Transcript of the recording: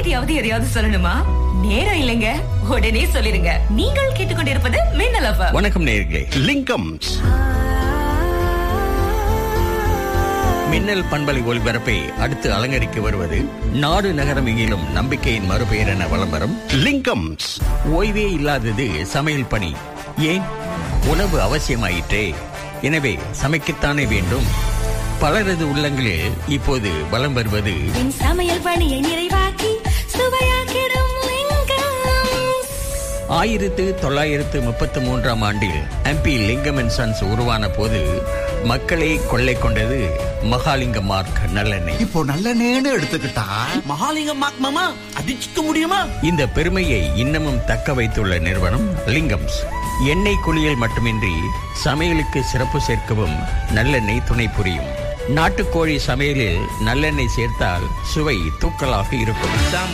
உங்ககிட்டயாவது எதையாவது சொல்லணுமா நேரம் இல்லைங்க உடனே சொல்லிருங்க நீங்கள் கேட்டுக்கொண்டிருப்பது மின்னல் எஃப்எம் வணக்கம் நேர்களே லிங்கம்ஸ் மின்னல் பண்பலை ஒளிபரப்பை அடுத்து அலங்கரிக்க வருவது நாடு நகரம் எங்கிலும் நம்பிக்கையின் மறுபெயர் என வலம் வரும் லிங்கம்ஸ் ஓய்வே இல்லாதது சமையல் பணி ஏன் உணவு அவசியமாயிற்றே எனவே சமைக்கத்தானே வேண்டும் பலரது உள்ளங்களில் இப்போது வலம் வருவது என் சமையல் பணியை நிறைவாக்கி சுவையாக்கிடும் லிங்கம் ஆயிரத்து தொள்ளாயிரத்து முப்பத்து மூன்றாம் ஆண்டில் எம்பி லிங்கம் அண்ட் சன்ஸ் உருவான போது மக்களை கொள்ளை கொண்டது மகாலிங்க மார்க் நல்லெண்ணெய் இப்போ நல்ல எடுத்துக்கிட்டா மகாலிங்கம் மாக் மாமா அடிச்சுக்க முடியுமா இந்த பெருமையை இன்னமும் தக்க வைத்துள்ள நிறுவனம் லிங்கம்ஸ் எண்ணெய் குளியல் மட்டுமின்றி சமையலுக்கு சிறப்பு சேர்க்கவும் நல்லெண்ணெய் துணை புரியும் நாட்டுக்கோழி சமையலில் நல்லெண்ணெய் சேர்த்தால் சுவை தூக்கலாக இருக்கும்